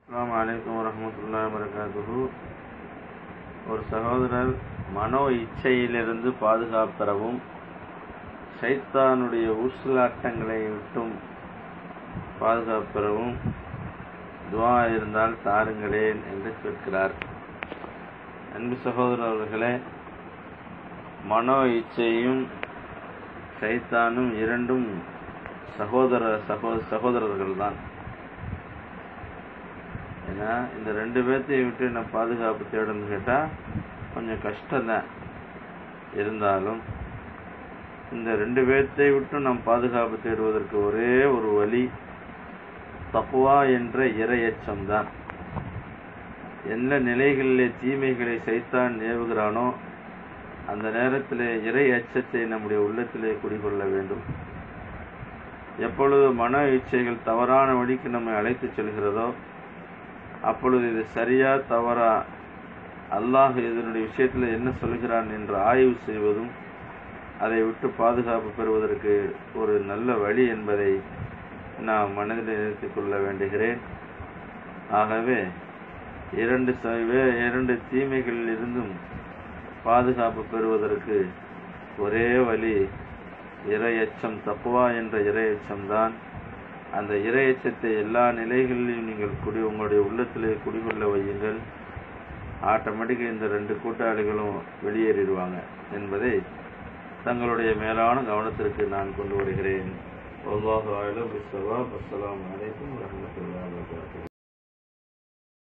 அஸ்ஸலாமு அலைக்கும் வரஹ்மத்துல்லாஹி வரகாத்துஹு ஒரு சகோதரர் மனோ இச்சையிலிருந்து பாதுகாப்பு பெறவும் ஷைத்தானுடைய ஊசலாட்டங்களை விட்டும் பாதுகாப்பு பெறவும் துவா இருந்தால் தாருங்களேன் என்று கேட்கிறார் அன்பு சகோதரர் அவர்களே மனோ இச்சையும் ஷைத்தானும் இரண்டும் சகோதர சகோ சகோதரர்கள் தான் ஏன்னா இந்த ரெண்டு பேர்த்தையும் விட்டு நான் பாதுகாப்பு தேடணும்னு கேட்டால் கொஞ்சம் கஷ்டம்தான் இருந்தாலும் இந்த ரெண்டு பேர்த்தை விட்டு நாம் பாதுகாப்பு தேடுவதற்கு ஒரே ஒரு வழி தக்குவா என்ற இரையச்சம் தான் எந்த நிலைகளிலே தீமைகளை சைத்தான் ஏவுகிறானோ அந்த நேரத்தில் இறை அச்சத்தை நம்முடைய உள்ளத்திலே குடிகொள்ள வேண்டும் எப்பொழுது மன இச்சைகள் தவறான வழிக்கு நம்மை அழைத்து செல்கிறதோ அப்பொழுது இது சரியா தவறா அல்லாஹ் இதனுடைய விஷயத்தில் என்ன சொல்கிறான் என்று ஆய்வு செய்வதும் அதை விட்டு பாதுகாப்பு பெறுவதற்கு ஒரு நல்ல வழி என்பதை நாம் மனதில் நிறுத்திக் கொள்ள வேண்டுகிறேன் ஆகவே இரண்டு ச- இரண்டு தீமைகளில் இருந்தும் பாதுகாப்பு பெறுவதற்கு ஒரே வழி இரையச்சம் தப்புவா என்ற இரையச்சம்தான் அந்த இரையச்சத்தை எல்லா நிலைகளிலும் நீங்கள் குடி உங்களுடைய உள்ளத்திலே குடிகொள்ள வையுங்கள் ஆட்டோமேட்டிக்காக இந்த ரெண்டு கூட்டாளிகளும் வெளியேறிடுவாங்க என்பதை தங்களுடைய மேலான கவனத்திற்கு நான் கொண்டு வருகிறேன் அல்லாஹு அலம் பிஸ்ஸவாப். அஸ்ஸலாமு அலைக்கும் வரஹ்மத்துல்லாஹி வபரகாத்துஹு